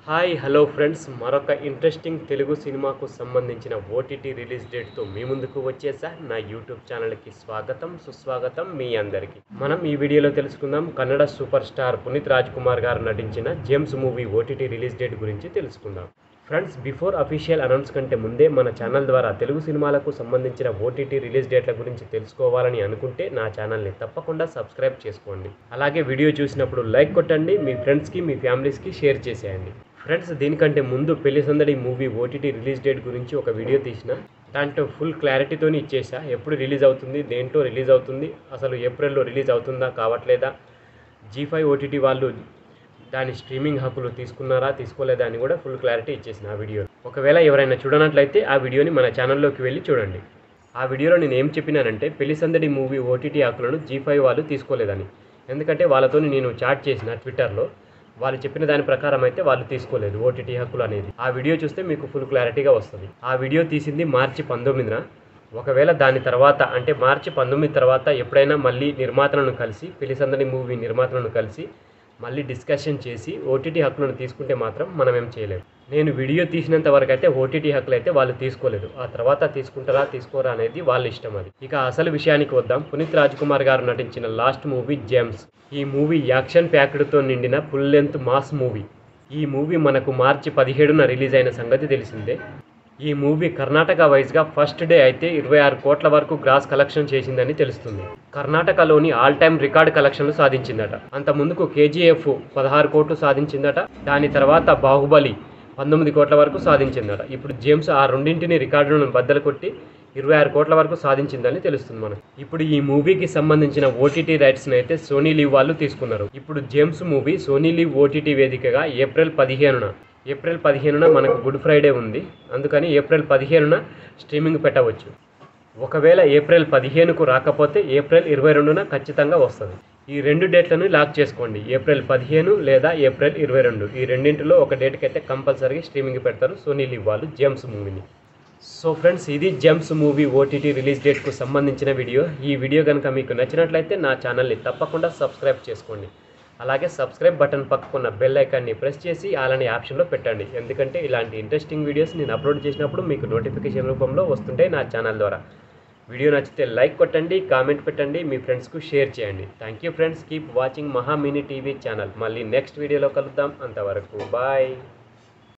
hi hello friends మరొక interesting Telugu సినిమాకు సంబంధించిన ఓటీటీ రిలీజ్ డేట్తో మీ ముందుకు వచ్చేసా నా యూట్యూబ్ ఛానల్కి స్వాగతం సుస్వాగతం మీ అందరికీ మనం ఈ వీడియోలో తెలుసుకుందాం కన్నడ సూపర్ స్టార్ పునీత్ రాజ్ కుమార్ గారు నటించిన James movie OTT release date గురించి తెలుసుకుందాం ఫ్రెండ్స్ బిఫోర్ అఫీషియల్ అనౌన్స్ కంటే ముందే మన ఛానల్ ద్వారా తెలుగు సినిమాలకు సంబంధించిన ఓటీటీ రిలీజ్ డేట్ల గురించి తెలుసుకోవాలని అనుకుంటే నా ఛానల్ని తప్పకుండా సబ్స్క్రైబ్ చేసుకోండి అలాగే వీడియో చూసినప్పుడు లైక్ కొట్టండి మీ ఫ్రెండ్స్కి మీ ఫ్యామిలీస్కి షేర్ చేసేయండి ఫ్రెండ్స్ దీనికంటే ముందు పెళ్లి Sandadi movie OTT release date గురించి ఒక వీడియో తీసిన దాంట్లో ఫుల్ క్లారిటీతోని ఇచ్చేసా ఎప్పుడు రిలీజ్ అవుతుంది దేంట్లో రిలీజ్ అవుతుంది అసలు ఏప్రిల్లో రిలీజ్ అవుతుందా కావట్లేదా జీ ఫైవ్ ఓటీటీ వాళ్ళు దాని స్ట్రీమింగ్ హక్కులు తీసుకున్నారా తీసుకోలేదా అని కూడా ఫుల్ క్లారిటీ ఇచ్చేసిన ఆ వీడియో ఒకవేళ ఎవరైనా చూడనట్లయితే ఆ వీడియోని మన ఛానల్లోకి వెళ్ళి చూడండి ఆ వీడియోలో నేను ఏం చెప్పినానంటే పెళ్లి సందడి మూవీ ఓటీటీ హక్కులను జీ ఫైవ్ వాళ్ళు తీసుకోలేదని ఎందుకంటే వాళ్ళతో నేను చాట్ చేసిన ట్విట్టర్లో వాళ్ళు చెప్పిన దాని ప్రకారం అయితే వాళ్ళు తీసుకోలేదు ఓటీటీ హక్కులు అనేది ఆ వీడియో చూస్తే మీకు ఫుల్ క్లారిటీగా వస్తుంది ఆ వీడియో తీసింది మార్చి పంతొమ్మిదిన ఒకవేళ దాని తర్వాత అంటే మార్చి పంతొమ్మిది తర్వాత ఎప్పుడైనా మళ్ళీ నిర్మాతలను కలిసి పెళ్లి సందడి మూవీ నిర్మాతలను కలిసి మళ్ళీ డిస్కషన్ చేసి ఓటీటీ హక్కులను తీసుకుంటే మాత్రం మనం ఏం చేయలేము నేను వీడియో తీసినంత వరకు అయితే ఓటీటీ హక్కులు అయితే వాళ్ళు తీసుకోలేదు ఆ తర్వాత తీసుకుంటారా తీసుకోరా అనేది వాళ్ళ ఇష్టం అది ఇక అసలు విషయానికి వద్దాం పునీత్ రాజ్ కుమార్ గారు నటించిన లాస్ట్ మూవీ జేమ్స్ ఈ మూవీ యాక్షన్ ప్యాక్డ్తో నిండిన ఫుల్ లెంత్ మాస్ మూవీ ఈ మూవీ మనకు మార్చి పదిహేడున రిలీజ్ అయిన సంగతి తెలిసిందే ఈ మూవీ కర్ణాటక వైజ్గా ఫస్ట్ డే అయితే ఇరవై ఆరు కోట్ల వరకు గ్రాస్ కలెక్షన్ చేసిందని తెలుస్తుంది కర్ణాటకలోని ఆల్ టైమ్ రికార్డ్ కలెక్షన్లు సాధించిందట అంత ముందుకు కేజీఎఫ్ పదహారు కోట్లు సాధించిందట దాని తర్వాత బాహుబలి పంతొమ్మిది కోట్ల వరకు సాధించిందట ఇప్పుడు జేమ్స్ ఆ రెండింటిని రికార్డులను బద్దలు కొట్టి ఇరవై ఆరు కోట్ల వరకు సాధించిందని తెలుస్తుంది మనకు ఇప్పుడు ఈ మూవీకి సంబంధించిన ఓటీటీ రైట్స్ని అయితే సోనీ లీవ్ వాళ్ళు తీసుకున్నారు ఇప్పుడు James movie Sony Liv OTT వేదికగా ఏప్రిల్ పదిహేనున ఏప్రిల్ పదిహేనున మనకు గుడ్ ఫ్రైడే ఉంది అందుకని ఏప్రిల్ పదిహేనున స్ట్రీమింగ్ పెట్టవచ్చు ఒకవేళ ఏప్రిల్ పదిహేనుకు రాకపోతే ఏప్రిల్ ఇరవై రెండున ఖచ్చితంగా వస్తుంది ఈ రెండు డేట్లను లాక్ చేసుకోండి ఏప్రిల్ పదిహేను లేదా ఏప్రిల్ ఇరవై రెండు ఈ రెండింటిలో ఒక డేట్కి అయితే కంపల్సరీగా స్ట్రీమింగ్ పెడతారు సోనీ లీవ్ వాళ్ళు జేమ్స్ మూవీని సో ఫ్రెండ్స్ ఇది జెమ్స్ మూవీ ఓటీటీ రిలీజ్ డేట్కు సంబంధించిన వీడియో ఈ వీడియో కనుక మీకు నచ్చినట్లయితే నా ఛానల్ని తప్పకుండా సబ్స్క్రైబ్ చేసుకోండి అలాగే సబ్స్క్రైబ్ బటన్ పక్కకున్న బెల్ ఐకాన్ని ప్రెస్ చేసి అలానే ఆప్షన్లో పెట్టండి ఎందుకంటే ఇలాంటి ఇంట్రెస్టింగ్ వీడియోస్ నేను అప్లోడ్ చేసినప్పుడు మీకు నోటిఫికేషన్ రూపంలో వస్తుంటాయి నా ఛానల్ ద్వారా వీడియో నచ్చితే లైక్ కొట్టండి కామెంట్ పెట్టండి మీ ఫ్రెండ్స్కు షేర్ చేయండి thank you friends keep watching Maha mini TV channel మళ్ళీ నెక్స్ట్ వీడియోలో కలుద్దాం అంతవరకు బాయ్